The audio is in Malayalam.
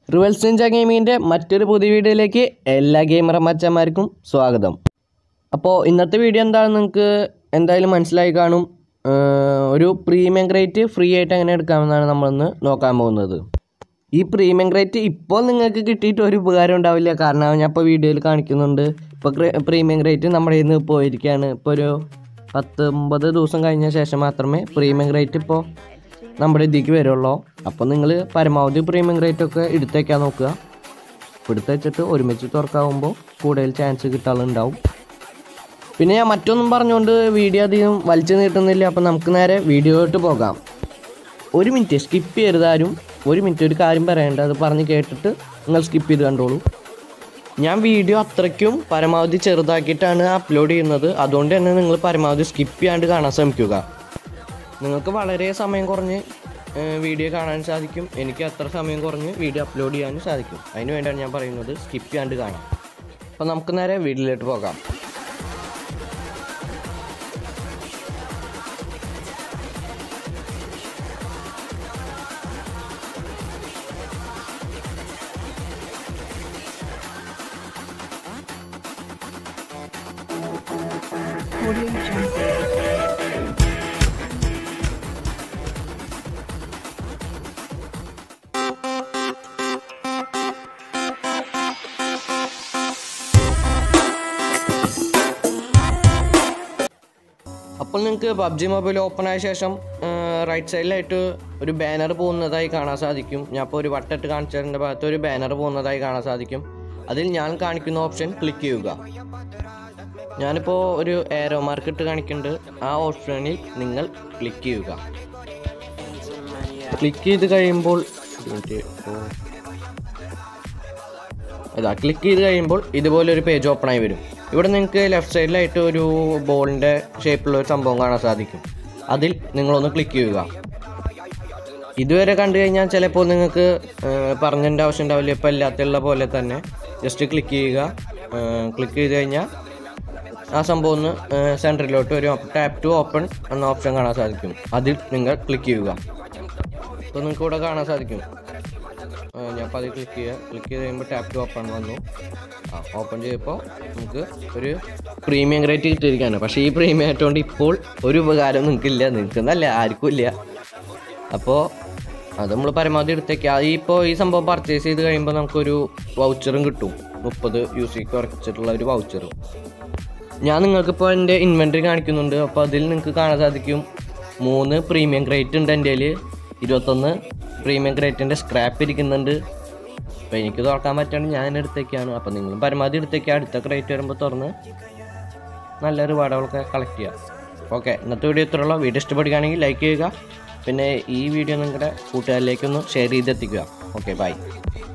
റിവൽസ് നിഞ്ച ഗെയിമിങ്ങിൻ്റെ മറ്റൊരു പുതിയ വീഡിയോയിലേക്ക് എല്ലാ ഗെയിമർ മച്ചന്മാർക്കും സ്വാഗതം അപ്പോൾ ഇന്നത്തെ വീഡിയോ എന്താണെന്ന് നിങ്ങൾക്ക് എന്തായാലും മനസ്സിലായി കാണും ഏർ ഒരു പ്രീമിയം ഗ്രേറ്റ് ഫ്രീ ആയിട്ട് എങ്ങനെ എടുക്കാമെന്നാണ് നമ്മളിന്ന് നോക്കാൻ പോകുന്നത് ഈ പ്രീമിയം ഗ്രേറ്റ് ഇപ്പോൾ നിങ്ങൾക്ക് കിട്ടിയിട്ട് ഒരു ഉപകാരം ഉണ്ടാവില്ല കാരണം ഞാൻ ഇപ്പോൾ വീഡിയോയിൽ കാണിക്കുന്നുണ്ട് ഇപ്പോൾ പ്രീമിയം ഗ്രേറ്റ് നമ്മുടെ കയ്യിൽ നിന്ന് പോയിരിക്കുകയാണ് ഇപ്പോൾ ഒരു പത്തൊമ്പത് ദിവസം കഴിഞ്ഞ ശേഷം മാത്രമേ പ്രീമിയം ഗ്രേറ്റ് ഇപ്പോൾ നമ്മുടെ ഇതിലേക്ക് വരുള്ളൂ അപ്പോൾ നിങ്ങൾ പരമാവധി പ്രീമിയം ഗ്രേറ്റ് ഒക്കെ എടുത്ത് വയ്ക്കാൻ നോക്കുക എടുത്ത് വെച്ചിട്ട് ഒരുമിച്ച് തുറക്കാവുമ്പോൾ കൂടുതൽ ചാൻസ് കിട്ടാനുണ്ടാവും പിന്നെ ഞാൻ മറ്റൊന്നും പറഞ്ഞുകൊണ്ട് വീഡിയോ അധികം വലിച്ചു നീട്ടുന്നില്ല അപ്പോൾ നമുക്ക് നേരെ വീഡിയോയിട്ട് പോകാം ഒരു മിനിറ്റ് സ്കിപ്പ് ചെയ്യരുത് ആരും ഒരു മിനിറ്റ് ഒരു കാര്യം പറയണ്ട അത് പറഞ്ഞ് കേട്ടിട്ട് നിങ്ങൾ സ്കിപ്പ് ചെയ്ത് കണ്ടോളൂ ഞാൻ വീഡിയോ അത്രയ്ക്കും പരമാവധി ചെറുതാക്കിയിട്ടാണ് അപ്ലോഡ് ചെയ്യുന്നത് അതുകൊണ്ട് തന്നെ നിങ്ങൾ പരമാവധി സ്കിപ്പ് ചെയ്യാണ്ട് കാണാൻ ശ്രമിക്കുക നിങ്ങൾക്ക് വളരെ സമയം കുറഞ്ഞ് ഏഹ്, വീഡിയോ കാണാൻ സാധിക്കും എനിക്ക് അത്ര സമയം കുറഞ്ഞ് വീഡിയോ അപ്ലോഡ് ചെയ്യാനും സാധിക്കും അതിന് വേണ്ടിയാണ് ഞാൻ പറയുന്നത് സ്കിപ്പ് ചെയ്യാണ്ട് കാണാം അപ്പോൾ നമുക്ക് നേരെ വീഡിയോയിലോട്ട് പോകാം Audio Jungle. അപ്പോൾ നിങ്ങൾക്ക് പബ്ജി മൊബൈൽ ഓപ്പൺ ആയ ശേഷം റൈറ്റ് സൈഡിലായിട്ട് ഒരു ബാനർ പോകുന്നതായി കാണാൻ സാധിക്കും ഞാൻ ഇപ്പോൾ ഒരു വട്ടിട്ട് കാണിച്ചതിൻ്റെ ഭാഗത്ത് ഒരു ബാനർ പോകുന്നതായി കാണാൻ സാധിക്കും അതിൽ ഞാൻ കാണിക്കുന്ന ഓപ്ഷൻ ക്ലിക്ക് ചെയ്യുക ഞാനിപ്പോൾ ഒരു ഏരോ മാർക്ക് ഇട്ട് കാണിക്കുന്നുണ്ട് ആ ഓപ്ഷനിൽ നിങ്ങൾ ക്ലിക്ക് ചെയ്യുക ക്ലിക്ക് ചെയ്ത് കഴിയുമ്പോൾ ഒരു മിനിറ്റ്, ഓ. അതാ ക്ലിക്ക് ചെയ്ത് കഴിയുമ്പോൾ ഇതുപോലെ ഒരു പേജ് ഓപ്പൺ ആയി വരും ഇവിടെ നിങ്ങൾക്ക് ലെഫ്റ്റ് സൈഡിലായിട്ട് ഒരു ബോളിൻ്റെ ഷേപ്പിലുള്ള ഒരു സംഭവം കാണാൻ സാധിക്കും അതിൽ നിങ്ങളൊന്ന് ക്ലിക്ക് ചെയ്യുക ഇതുവരെ കണ്ടു കഴിഞ്ഞാൽ ചിലപ്പോൾ നിങ്ങൾക്ക് പറഞ്ഞതിൻ്റെ ആവശ്യം ഉണ്ടാവില്ല ഇപ്പോൾ എല്ലാത്തുള്ള പോലെ തന്നെ ജസ്റ്റ് ക്ലിക്ക് ചെയ്യുക ക്ലിക്ക് ചെയ്ത് കഴിഞ്ഞാൽ ആ സംഭവം ഒന്ന് സെൻറ്ററിലോട്ട് ഒരു ടാപ്പ് ടു ഓപ്പൺ എന്ന ഓപ്ഷൻ കാണാൻ സാധിക്കും അതിൽ നിങ്ങൾ ക്ലിക്ക് ചെയ്യുക ഇപ്പോൾ നിങ്ങൾക്ക് ഇവിടെ കാണാൻ സാധിക്കും ആ, ഞാൻ അപ്പോൾ അത് ക്ലിക്ക് ചെയ്യുക ക്ലിക്ക് ചെയ്ത് കഴിയുമ്പോൾ ടാപ്പ് ടു ഓപ്പൺ വന്നു ആ ഓപ്പൺ ചെയ്തപ്പോൾ നമുക്ക് ഒരു പ്രീമിയം റേറ്റ് കിട്ടിയിരിക്കുകയാണ് പക്ഷേ ഈ പ്രീമിയം ആയതുകൊണ്ട് ഇപ്പോൾ ഒരു ഉപകാരം നിങ്ങൾക്കില്ല നിങ്ങൾക്ക് എന്നല്ല ആർക്കും ഇല്ല അപ്പോൾ അത് നമ്മൾ പരമാവധി എടുത്തേക്കുക അത് ഇപ്പോൾ ഈ സംഭവം പർച്ചേസ് ചെയ്ത് കഴിയുമ്പോൾ നമുക്കൊരു വൗച്ചറും കിട്ടും മുപ്പത് യു സി കുറച്ചിട്ടുള്ള ഒരു വൗച്ചറും ഞാൻ നിങ്ങൾക്കിപ്പോൾ എൻ്റെ ഇൻവെൻറ്ററി കാണിക്കുന്നുണ്ട് അപ്പോൾ അതിൽ നിങ്ങൾക്ക് കാണാൻ സാധിക്കും മൂന്ന് പ്രീമിയം ഗ്രേറ്റ് ഉണ്ട് എൻ്റെ കയ്യിൽ ഇരുപത്തൊന്ന് പ്രീമിയം ഗ്രേറ്റിൻ്റെ സ്ക്രാപ്പ് ഇരിക്കുന്നുണ്ട് അപ്പോൾ എനിക്ക് തുറക്കാൻ പറ്റാണ്ട് ഞാൻ എടുത്തേക്കാണ് അപ്പോൾ നിങ്ങളും പരമാവധി എടുത്തേക്കുക അടുത്ത ക്രേറ്റ് വരുമ്പോൾ തുറന്ന് നല്ല റിവാർഡുകളൊക്കെ കളക്ട് ചെയ്യുക ഓക്കെ ഇന്നത്തെ വീഡിയോ ഇത്രയുള്ള വീഡിയോ ഇഷ്ടപ്പെടുകയാണെങ്കിൽ ലൈക്ക് ചെയ്യുക പിന്നെ ഈ വീഡിയോ നിങ്ങളുടെ കൂട്ടുകാരിലേക്കൊന്ന് ഷെയർ ചെയ്തെത്തിക്കുക ഓക്കെ ബൈ